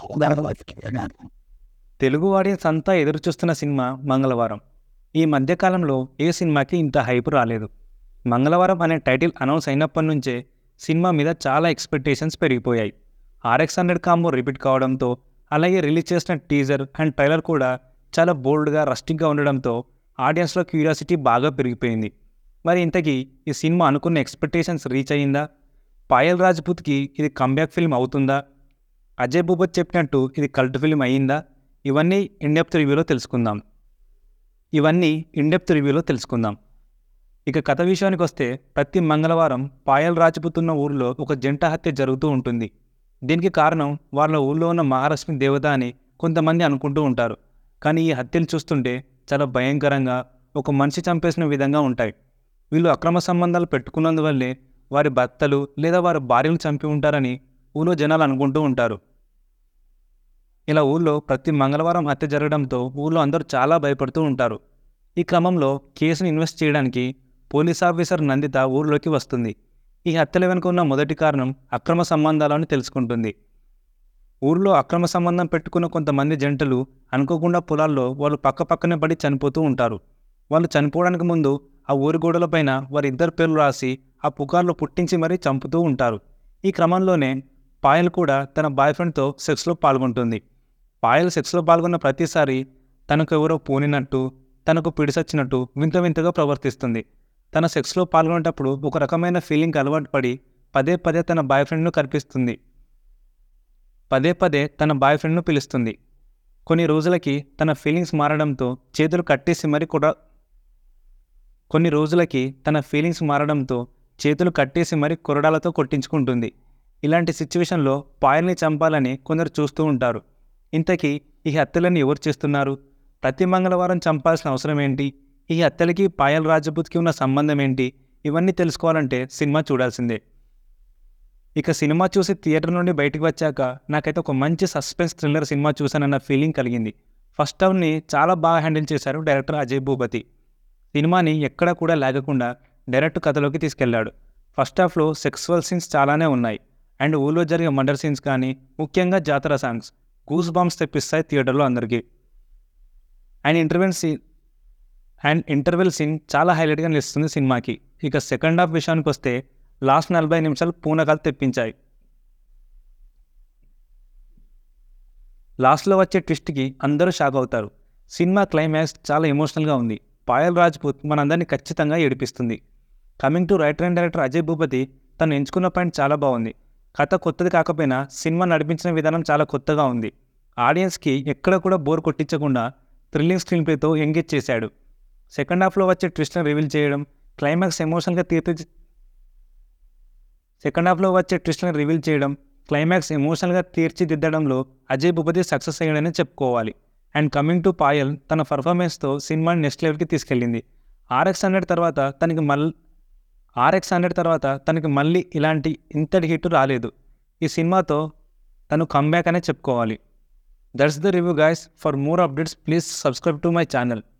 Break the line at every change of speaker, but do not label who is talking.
Telugu audience అంతా ఎదురుచూస్తున్న cinema మంగళవారం ఈ మధ్యకాలంలో ఏ సినిమాకి ఇంత హైప్ రాలేదు మంగళవారం అనే టైటిల్ అనౌన్స్ అయినప్పటి నుంచే సినిమా మీద చాలా ఎక్స్పెక్టేషన్స్ పెరిగిపోయాయి ఆర్ఎక్స్ హండ్రెడ్ కాంబో రిపీట్ కావడంతో అలాగే రిలీజ్ చేసిన టీజర్ అండ్ ట్రైలర్ కూడా చాలా బోల్డ్గా రస్టింగ్గా ఉండడంతో ఆడియన్స్లో క్యూరియాసిటీ బాగా పెరిగిపోయింది మరి ఇంతకీ ఈ సినిమా అనుకున్న ఎక్స్పెక్టేషన్స్ రీచ్ అయ్యిందా పాయల్ రాజ్పూత్కి ఇది కంబ్యాక్ ఫిల్మ్ అవుతుందా అజయ్ భూపత్ చెప్పినట్టు ఇది కల్ట్ ఫిల్మ్ అయ్యిందా ఇవన్నీ ఇండెప్త్ రివ్యూలో తెలుసుకుందాం ఇవన్నీ ఇండెప్త్ రివ్యూలో తెలుసుకుందాం ఇక కథ విషయానికి వస్తే ప్రతి మంగళవారం పాయల్ రాజ్పుత్ ఉన్న ఊరిలో ఒక జంట హత్య జరుగుతూ ఉంటుంది దీనికి కారణం వాళ్ళ ఊళ్ళో ఉన్న మహాలక్ష్మి దేవత అని కొంతమంది అనుకుంటూ ఉంటారు కానీ ఈ హత్యలు చూస్తుంటే చాలా భయంకరంగా ఒక మనిషి చంపేసిన విధంగా ఉంటాయి వీళ్ళు అక్రమ సంబంధాలు పెట్టుకున్నందువల్లే వారి భర్తలు లేదా వారి భార్యలు చంపి ఉంటారని ఊళ్ళో జనాలు అనుకుంటూ ఉంటారు ఇలా ఊళ్ళో ప్రతి మంగళవారం హత్య జరగడంతో ఊళ్ళో అందరూ చాలా భయపడుతూ ఉంటారు ఈ క్రమంలో కేసును ఇన్వెస్ట్ చేయడానికి పోలీస్ ఆఫీసర్ నందిత ఊర్లోకి వస్తుంది ఈ హత్యల వెనుక ఉన్న మొదటి కారణం అక్రమ సంబంధాలని తెలుసుకుంటుంది ఊర్లో అక్రమ సంబంధం పెట్టుకున్న కొంతమంది జంటలు అనుకోకుండా పొలాల్లో వాళ్ళు పక్క పక్కనే పడి చనిపోతూ ఉంటారు వాళ్ళు చనిపోవడానికి ముందు ఆ ఊరి గోడలపైన వారి ఇద్దరు పేర్లు రాసి ఆ పుకార్లు పుట్టించి మరీ చంపుతూ ఉంటారు ఈ క్రమంలోనే పాయల్ కూడా తన బాయ్ ఫ్రెండ్తో సెక్స్లో పాల్గొంటుంది పాయల్ సెక్స్లో పాల్గొన్న ప్రతిసారి తనకు ఎవరో పూనినట్టు తనకు పిడిసచ్చినట్టు వింత వింతగా ప్రవర్తిస్తుంది తన సెక్స్లో పాల్గొనేటప్పుడు ఒక రకమైన ఫీలింగ్ అలవాటు పడి పదే పదే తన బాయ్ ఫ్రెండ్ను కనిపిస్తుంది పదే పదే తన బాయ్ ఫ్రెండ్ను పిలుస్తుంది కొన్ని రోజులకి తన ఫీలింగ్స్ మారడంతో చేతులు కట్టేసి మరి కూడా కొన్ని రోజులకి తన ఫీలింగ్స్ మారడంతో చేతులు కట్టేసి మరి కొరడాలతో కొట్టించుకుంటుంది ఇలాంటి సిచ్యువేషన్లో పాయల్ని చంపాలని కొందరు చూస్తూ ఉంటారు ఇంతకీ ఈ హత్యలను ఎవరు చేస్తున్నారు ప్రతి మంగళవారం చంపాల్సిన అవసరం ఏంటి ఈ హత్యలకి పాయల్ రాజపూత్కి ఉన్న సంబంధం ఏంటి ఇవన్నీ తెలుసుకోవాలంటే సినిమా చూడాల్సిందే ఇక సినిమా చూసి థియేటర్ నుండి బయటకు వచ్చాక నాకైతే ఒక మంచి సస్పెన్స్ థ్రిల్లర్ సినిమా చూశానన్న ఫీలింగ్ కలిగింది ఫస్ట్ హాఫ్ని చాలా బాగా హ్యాండిల్ చేశారు డైరెక్టర్ అజయ్ భూపతి సినిమాని ఎక్కడా కూడా లాగకుండా డైరెక్ట్ కథలోకి తీసుకెళ్లాడు ఫస్ట్ హాఫ్లో సెక్సువల్ సీన్స్ చాలానే ఉన్నాయి అండ్ ఊళ్ళో జరిగే మర్డర్ సీన్స్ కానీ ముఖ్యంగా జాతర సాంగ్స్ గూస్ బాంబ్స్ తెప్పిస్తాయి థియేటర్లో అందరికీ and interval scene and interval scene చాలా హైలైట్గా నిలుస్తుంది సినిమాకి ఇక సెకండ్ హాఫ్ విషయానికి వస్తే లాస్ట్ నలభై నిమిషాలు పూనకాలు తెప్పించాయి లాస్ట్లో వచ్చే ట్విస్ట్కి అందరూ షాక్ అవుతారు సినిమా క్లైమాక్స్ చాలా ఎమోషనల్గా ఉంది పాయల్ రాజ్పూత్ మనందరినీ ఖచ్చితంగా ఏడిపిస్తుంది coming to writer and director Ajay Bhupathi తను ఎంచుకున్న పాయింట్ చాలా బాగుంది కథ కొత్తది కాకపోయినా సినిమా నడిపించిన విధానం చాలా కొత్తగా ఉంది ఆడియన్స్కి ఎక్కడ కూడా బోర్ కొట్టించకుండా థ్రిల్లింగ్ స్క్రీన్ ప్లేతో ఎంగేజ్ చేశాడు సెకండ్ హాఫ్లో వచ్చే ట్విస్ట్ని రివీల్ చేయడం క్లైమాక్స్ ఎమోషనల్గా తీర్చి సెకండ్ హాఫ్లో వచ్చే ట్విస్ట్ని రివీల్ చేయడం క్లైమాక్స్ ఎమోషనల్గా తీర్చిదిద్దడంలో అజయ్ భూపతి సక్సెస్ అయ్యాడని చెప్పుకోవాలి అండ్ కమింగ్ టు పాయల్ తన పర్ఫార్మెన్స్తో సినిమాని నెక్స్ట్ లెవెల్కి తీసుకెళ్ళింది ఆర్ఎక్స్ హండ్రెడ్ తర్వాత తనకి మల్ ఆర్ఎక్స్ హండ్రెడ్ తర్వాత తనకి మళ్ళీ ఇలాంటి ఇంతటి హిట్ రాలేదు ఈ సినిమాతో తను కంబ్యాక్ అనే చెప్పుకోవాలి that's the review guys for more updates please subscribe to my channel